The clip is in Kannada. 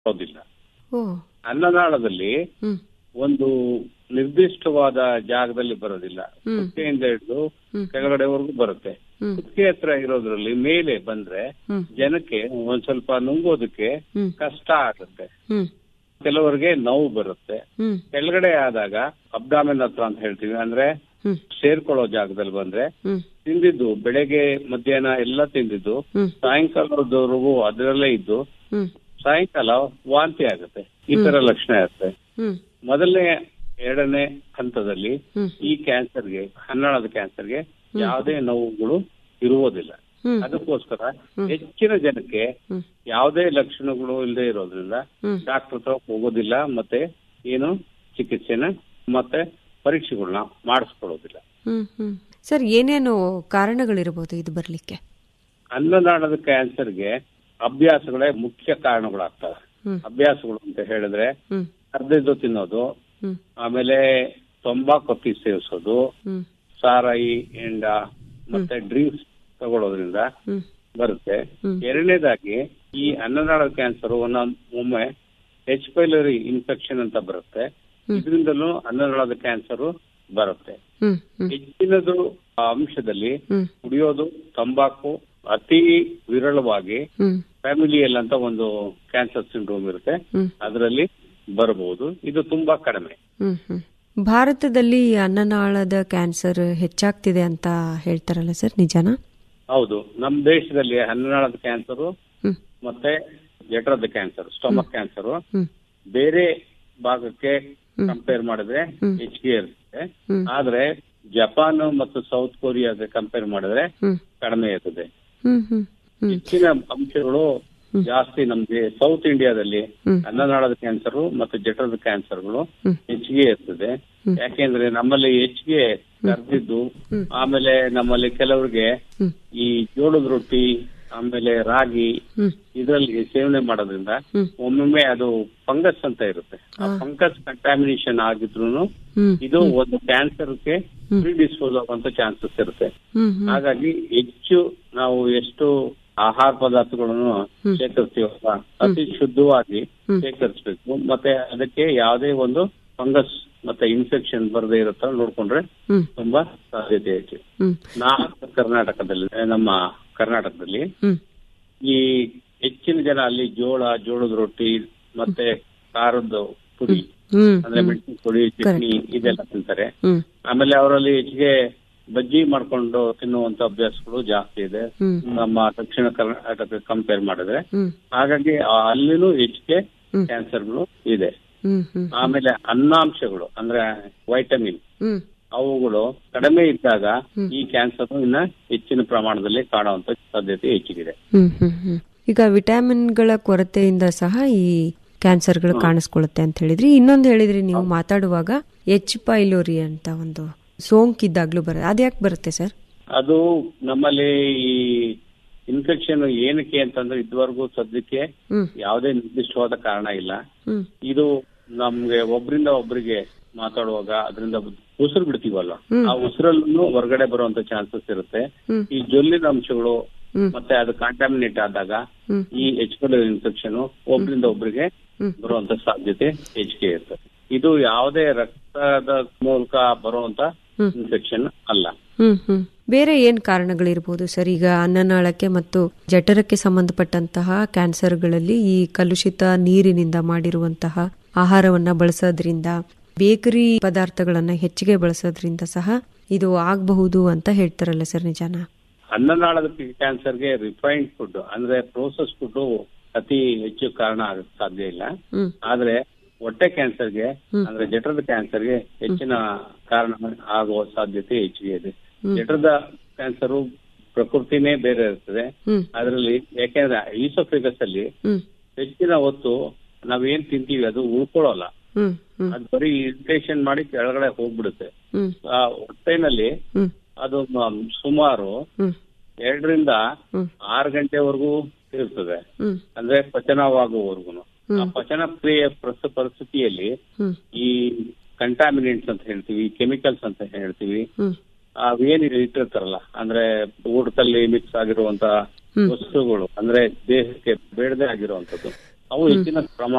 ಬರೋದಿಲ್ಲ ಓ ಅನ್ನನಾಳದಲ್ಲಿ ಹ್ಮ್ ಒಂದು ನಿರ್ದಿಷ್ಟವಾದ ಜಾಗದಲ್ಲಿ ಬರೋದಿಲ್ಲ ಹ್ಮ್. ಕುತ್ತಿಗೆಯಿಂದ ಹಿಡಿದು ಹ್ಮ್. ಕೆಳಗಡೆವರೆಗೂ ಬರುತ್ತೆ ಹ್ಮ್. ಕುತ್ತಿಗೆ ಹತ್ರ ಇರೋದ್ರಲ್ಲಿ ಮೇಲೆ ಬಂದ್ರೆ ಹ್ಮ್ ಜನಕ್ಕೆ ಒಂದ್ ಸ್ವಲ್ಪ ನುಂಗೋದಕ್ಕೆ ಹ್ಮ್ ಕಷ್ಟ ಆಗುತ್ತೆ ಹ್ಮ್ ಕೆಲವರಿಗೆ ನೋವು ಬರುತ್ತೆ ಹ್ಮ್ ಕೆಳಗಡೆ ಆದಾಗ ಅಬ್ಡಾಮಿನ್ ಹತ್ರ ಅಂತ ಹೇಳ್ತೀವಿ ಅಂದ್ರೆ ಹ್ಮ್ ಸೇರ್ಕೊಳ್ಳೋ ಜಾಗದಲ್ಲಿ ಬಂದ್ರೆ ಹ್ಮ್ ತಿಂದಿದ್ದು ಬೆಳಗ್ಗೆ ಮಧ್ಯಾಹ್ನ ಎಲ್ಲ ತಿಂದಿದ್ದು ಹ್ಮ್ ಸಾಯಂಕಾಲದವರೆಗೂ ಅದರಲ್ಲೇ ಇದ್ದು ಹ್ಮ್ ಸಾಯಂಕಾಲ ವಾಂತಿ ಆಗುತ್ತೆ ಈ ತರ ಲಕ್ಷಣ ಇರುತ್ತೆ ಹ್ಮ್ ಮೊದಲನೇ ಎರಡನೇ ಹಂತದಲ್ಲಿ ಹ್ಮ್ ಈ ಕ್ಯಾನ್ಸರ್ಗೆ ಹನ್ನಳದ ಕ್ಯಾನ್ಸರ್ಗೆ ಯಾವುದೇ ನೋವುಗಳು ಇರುವುದಿಲ್ಲ ಹ್ಮ್ ಅದಕ್ಕೋಸ್ಕರ ಹ್ಮ್. ಹೆಚ್ಚಿನ ಜನಕ್ಕೆ ಹ್ಮ್ ಯಾವುದೇ ಲಕ್ಷಣಗಳು ಇಲ್ಲದೆ ಇರೋದ್ರಿಂದ ಹ್ಮ್ ಡಾಕ್ಟರ್ ಹತ್ರ ಹೋಗೋದಿಲ್ಲ ಮತ್ತೆ ಏನು ಚಿಕಿತ್ಸೆನ ಮತ್ತೆ ಪರೀಕ್ಷೆಗಳನ್ನ ಮಾಡಿಸ್ಕೊಳ್ಳೋದಿಲ್ಲ ಹ್ಮ್ ಹ್ಮ್ ಸರ್ ಏನೇನು ಕಾರಣಗಳಿರ್ಬೋದು ಇದು ಬರ್ಲಿಕ್ಕೆ ಅನ್ನನಾಳದ ಕ್ಯಾನ್ಸರ್ಗೆ ಅಭ್ಯಾಸಗಳೇ ಮುಖ್ಯ ಕಾರಣಗಳಾಗ್ತವೆ ಹ್ಮ್ ಅಭ್ಯಾಸಗಳು ಅಂತ ಹೇಳಿದ್ರೆ ಹ್ಮ್ ಕರ್ದಿದ್ದು ತಿನ್ನೋದು ಹ್ಮ್ ಆಮೇಲೆ ತಂಬಾಕು ಸೇವಿಸೋದು ಹ್ಮ್ ಸಾರಾಯಿ ಎಂಡ ಮತ್ತೆ ಡ್ರಿಂಕ್ಸ್ ತಗೊಳ್ಳೋದ್ರಿಂದ ಹ್ಮ್ ಬರುತ್ತೆ ಹ್ಮ್. ಎರಡನೇದಾಗಿ ಈ ಅನ್ನನಾಳದ ಕ್ಯಾನ್ಸರ್ ಒಮ್ಮೆ ಎಚ್ ಪೈಲರಿ ಇನ್ಫೆಕ್ಷನ್ ಅಂತ ಬರುತ್ತೆ ಹ್ಮ್. ಇದರಿಂದಲೂ ಅನ್ನನಾಳದ ಕ್ಯಾನ್ಸರ್ ಬರುತ್ತೆ ಹ್ಮ್ ಹ್ಮ್ ಹೆಚ್ಚಿನದು ಆ ಅಂಶದಲ್ಲಿ ಹ್ಮ್ ಕುಡಿಯೋದು ತಂಬಾಕು ಅತಿ ವಿರಳವಾಗಿ ಹ್ಮ್ ಫ್ಯಾಮಿಲಿಯಲ್ ಅಂತ ಒಂದು ಕ್ಯಾನ್ಸರ್ ಸಿಂಡ್ರೋಮ್ ಇರುತ್ತೆ ಹ್ಮ್ ಅದರಲ್ಲಿ ಬರಬಹುದು ಇದು ತುಂಬಾ ಕಡಿಮೆ ಹ್ಮ್ ಹ್ಮ್ ಭಾರತದಲ್ಲಿ ಅನ್ನನಾಳದ ಕ್ಯಾನ್ಸರ್ ಹೆಚ್ಚಾಗ್ತಿದೆ ಅಂತ ಹೇಳ್ತಾರಲ್ಲ ಸರ್ ನಿಜನಾ ಹೌದು ನಮ್ಮ ದೇಶದಲ್ಲಿ ಅನ್ನನಾಳದ ಕ್ಯಾನ್ಸರ್ ಹ್ಮ್ ಮತ್ತೆ ಜಠರದ ಕ್ಯಾನ್ಸರ್ ಸ್ಟಮಕ್ ಕ್ಯಾನ್ಸರ್ ಹ್ಮ್ ಬೇರೆ ಭಾಗಕ್ಕೆ ಹ್ಮ್. ಕಂಪೇರ್ ಮಾಡಿದ್ರೆ ಹ್ಮ್. ಹೆಚ್ಚಿಗೆ ಇರುತ್ತೆ ಹ್ಮ್ ಆದ್ರೆ ಜಪಾನ್ ಮತ್ತು ಸೌತ್ ಕೊರಿಯಾಗೆ ಕಂಪೇರ್ ಮಾಡಿದ್ರೆ ಹ್ಮ್ ಕಡಿಮೆ ಇರ್ತದೆ ಹ್ಮ್ ಹ್ಮ್ ಹ್ಮ್ ಹೆಚ್ಚಿನ ಅಂಶಗಳು ಹ್ಮ್. ಜಾಸ್ತಿ ನಮ್ಗೆ ಸೌತ್ ಇಂಡಿಯಾದಲ್ಲಿ ಹ್ಮ್ ಅನ್ನನಾಳದ ಕ್ಯಾನ್ಸರ್ ಮತ್ತು ಜಠರದ ಕ್ಯಾನ್ಸರ್ಗಳು ಹ್ಮ್ ಹೆಚ್ಚಿಗೆ ಇರ್ತದೆ ಹ್ಮ್. ಯಾಕೆಂದ್ರೆ ನಮ್ಮಲ್ಲಿ ಹೆಚ್ಚಿಗೆ ಕರ್ದಿದ್ದು ಹ್ಮ್. ಆಮೇಲೆ ನಮ್ಮಲ್ಲಿ ಕೆಲವರಿಗೆ ಹ್ಮ್ ಈ ಜೋಳದ ರೊಟ್ಟಿ ಆಮೇಲೆ ರಾಗಿ ಹ್ಮ್ ಇದರಲ್ಲಿ ಸೇವನೆ ಮಾಡೋದ್ರಿಂದ ಹ್ಮ್ ಒಮ್ಮೊಮ್ಮೆ ಅದು ಫಂಗಸ್ ಅಂತ ಇರುತ್ತೆ ಆ ಹಾ. ಫಂಗಸ್ ಕಂಟಾಮಿನೇಷನ್ ಆಗಿದ್ರು ಹ್ಮ್ ಇದು ಒಂದು ಕ್ಯಾನ್ಸರ್ಗೆ ಹ್ಮ್. ಪ್ರಿಡಿಸ್ಪೋಸ್ ಆಗುವಂತ ಚಾನ್ಸಸ್ ಇರುತ್ತೆ ಹ್ಮ್ ಹ್ಮ್ ಹಾಗಾಗಿ ಹೆಚ್ಚು ನಾವು ಎಷ್ಟು ಆಹಾರ ಪದಾರ್ಥಗಳನ್ನು ಹ್ಮ್. ಶೇಖರಿಸ್ತೀವಲ್ಲ ಅತಿ ಶುದ್ಧವಾಗಿ ಹ್ಮ್. ಶೇಖರಿಸಬೇಕು ಮತ್ತೆ ಅದಕ್ಕೆ ಯಾವುದೇ ಒಂದು ಫಂಗಸ್ ಮತ್ತೆ ಇನ್ಫೆಕ್ಷನ್ ಬರದೇ ಇರುತ್ತ ನೋಡ್ಕೊಂಡ್ರೆ ಹ್ಮ್ ತುಂಬಾ ಸಾಧ್ಯತೆ ಐತಿ ಹ್ಮ್ ನಾರ್ತ್ ಕರ್ನಾಟಕದಲ್ಲಿ ನಮ್ಮ ಕರ್ನಾಟಕದಲ್ಲಿ ಹ್ಮ್ ಈ ಹೆಚ್ಚಿನ ಜನ ಅಲ್ಲಿ ಜೋಳ ಜೋಳದ ರೊಟ್ಟಿ ಮತ್ತೆ ಖಾರದ ಪುಡಿ ಹ್ಮ್ ಅಂದ್ರೆ ಮೆಣಸಿನ ಪುಡಿ ಚಟ್ನಿ ಇದೆಲ್ಲ ತಿಂತಾರೆ ಹ್ಮ್ ಆಮೇಲೆ ಅವರಲ್ಲಿ ಹೆಚ್ಚಿಗೆ ಬಜ್ಜಿ ಮಾಡ್ಕೊಂಡು ತಿನ್ನುವಂತ ಅಭ್ಯಾಸಗಳು ಜಾಸ್ತಿ ಇದೆ ಹ್ಮ್ ನಮ್ಮ ದಕ್ಷಿಣ ಕರ್ನಾಟಕ ಕಂಪೇರ್ ಮಾಡಿದ್ರೆ ಹ್ಮ್ ಹಾಗಾಗಿ ಆ- ಅಲ್ಲಿನೂ ಹೆಚ್ಚಿಗೆ ಹ್ಮ್. ಕ್ಯಾನ್ಸರ್ಗಳು ಇದೆ ಹ್ಮ್ ಹ್ಮ್ ಆಮೇಲೆ ಅನ್ನಾಂಶಗಳು ಅಂದ್ರೆ ವೈಟಮಿನ್ ಹ್ಮ್ ಅವುಗಳು ಕಡಿಮೆ ಇದ್ದಾಗ ಹ್ಮ್. ಈ ಕ್ಯಾನ್ಸರ್ ಇನ್ನ ಹೆಚ್ಚಿನ ಪ್ರಮಾಣದಲ್ಲಿ ಕಾಣುವಂತ ಸಾಧ್ಯತೆ ಹೆಚ್ಚಿಗಿದೆ ಹ್ಮ್ ಹ್ಮ್ ಹ್ಮ್ ಈಗ ವಿಟಮಿನ್ಗಳ ಕೊರತೆಯಿಂದ ಸಹ ಈ ಕ್ಯಾನ್ಸರ್ಗಳು ಕಾಣಿಸ್ಕೊಳ್ಳುತ್ತೆ ಅಂತ ಹೇಳಿದ್ರಿ ಇನ್ನೊಂದು ಹೇಳಿದ್ರಿ ನೀವು ಮಾತಾಡುವಾಗ ಎಚ್ ಪೈಲೋರಿ ಅಂತ ಒಂದು ಸೋಂಕಿದ್ದಾಗ್ಲೂ ಬರುತ್ತೆ ಅದ್ಯಾಕೆ ಬರುತ್ತೆ ಸರ್ ಅದು ನಮ್ಮಲ್ಲಿ ಈ ಇನ್ಫೆಕ್ಷನ್ ಏನಕ್ಕೆ ಅಂತಂದ್ರೆ ಇದುವರೆಗೂ ಸದ್ಯಕ್ಕೆ ಹ್ಮ್ ಯಾವುದೇ ನಿರ್ದಿಷ್ಟವಾದ ಕಾರಣ ಇಲ್ಲ ಹ್ಮ್ ಇದು ನಮ್ಗೆ ಒಬ್ರಿಂದ ಒಬ್ರಿಗೆ ಮಾತಾಡುವಾಗ ಅದರಿಂದ ಉಸಿರು ಬಿಡ್ತೀವಲ್ಲ ಹ್ಮ್. ಆ ಉಸಿರಲ್ಲೂ ಹೊರಗಡೆ ಬರುವಂತ ಚಾನ್ಸಸ್ ಇರುತ್ತೆ ಹ್ಮ್ ಈ ಜೊಲ್ಲಿನ ಅಂಶಗಳು ಹ್ಮ್ ಮತ್ತೆ ಅದು ಕಾಂಟಾಮಿನೇಟ್ ಆದಾಗ ಹ್ಮ್ ಈ ಎಚ್ ಇನ್ಫೆಕ್ಷನ್ ಒಬ್ರಿಂದ ಒಬ್ರಿಗೆ ಹ್ಮ್. ಬರುವಂತ ಸಾಧ್ಯತೆ ಹೆಚ್ಚಿಗೆ ಇರ್ತದೆ ಇದು ಯಾವುದೇ ರಕ್ತದ ಮೂಲಕ ಬರುವಂತ ಹ್ಮ್. ಇನ್ಫೆಕ್ಷನ್ ಅಲ್ಲ ಹ್ಮ್ ಹ್ಮ್ ಬೇರೆ ಏನ್ ಕಾರಣಗಳಿರ್ಬೋದು ಸರ್ ಈಗ ಅನ್ನನಾಳಕ್ಕೆ ಮತ್ತು ಜಠರಕ್ಕೆ ಸಂಬಂಧಪಟ್ಟಂತಹ ಕ್ಯಾನ್ಸರ್ಗಳಲ್ಲಿ ಈ ಕಲುಷಿತ ನೀರಿನಿಂದ ಮಾಡಿರುವಂತಹ ಆಹಾರವನ್ನ ಬಳಸೋದ್ರಿಂದ ಬೇಕರಿ ಪದಾರ್ಥಗಳನ್ನ ಹೆಚ್ಚಿಗೆ ಬಳಸೋದ್ರಿಂದ ಸಹ ಇದು ಆಗಬಹುದು ಅಂತ ಹೇಳ್ತಾರಲ್ಲ ಸರ್ ನಿಜಾನ ಅನ್ನನಾಳದ ಕ್ಯಾನ್ಸರ್ಗೆ ರಿಫೈನ್ಡ್ ಫುಡ್ ಅಂದ್ರೆ ಪ್ರೋಸೆಸ್ ಫುಡ್ ಅತಿ ಹೆಚ್ಚು ಕಾರಣ ಆಗಕ್ಕೆ ಸಾಧ್ಯ ಇಲ್ಲ ಹ್ಮ್ ಆದ್ರೆ ಹೊಟ್ಟೆ ಕ್ಯಾನ್ಸರ್ಗೆ ಹ್ಮ್. ಅಂದ್ರೆ ಜಠರದ ಕ್ಯಾನ್ಸರ್ಗೆ ಹೆಚ್ಚಿನ ಕಾರಣ ಆಗುವ ಸಾಧ್ಯತೆ ಹೆಚ್ಚಿಗೆ ಇದೆ ಹ್ಮ್. ಜಠರದ ಕ್ಯಾನ್ಸರ್ ಪ್ರಕೃತಿನೇ ಬೇರೆ ಇರ್ತದೆ ಹ್ಮ್ ಅದರಲ್ಲಿ ಯಾಕೆಂದ್ರೆ ಈಸೋಫಿಗಸ್ ಅಲ್ಲಿ ಹ್ಮ್ ಹೆಚ್ಚಿನ ಹೊತ್ತು ನಾವೇನ್ ತಿಂತೀವಿ ಅದು ಉಳ್ಕೊಳ್ಳಲ್ಲ ಹ್ಮ್ ಹ್ಮ್ ಅದು ಬರೀ ಇರಿಟೇಷನ್ ಮಾಡಿ ಕೆಳಗಡೆ ಹೋಗ್ಬಿಡುತ್ತೆ ಹ್ಮ್ ಆ ಹೊಟ್ಟೆನಲ್ಲಿ ಹ್ಮ್ ಅದು ಮ- ಸುಮಾರು ಹ್ಮ್ ಎರಡರಿಂದ ಹ್ಮ್ ಆರು ಗಂಟೆವರೆಗೂ ಇರ್ತದೆ ಹ್ಮ್ ಅಂದ್ರೆ ಪಚನವಾಗುವವರೆಗೂ ಆ ಹ್ಮ್. ಪಚನ ಕ್ರಿಯೆ ಪ್ರಸ್ತುತ ಪರಿಸ್ಥಿತಿಯಲ್ಲಿ ಹ್ಮ್ ಈ ಕಂಟಾಮಿನೆಂಟ್ಸ್ ಅಂತ ಹೇಳ್ತೀವಿ ಕೆಮಿಕಲ್ಸ್ ಅಂತ ಹೇಳ್ತೀವಿ ಹ್ಮ್ ಅವೇನು ಇಟ್ಟಿರ್ತಾರಲ್ಲ ಅಂದ್ರೆ ಊಟದಲ್ಲಿ ಮಿಕ್ಸ್ ಆಗಿರುವಂತ ಹ್ಮ್. ವಸ್ತುಗಳು ಅಂದ್ರೆ ದೇಹಕ್ಕೆ ಬೇಡದೆ ಆಗಿರುವಂತದ್ದು ಅವು ಹೆಚ್ಚಿನ ಪ್ರಮಾಣ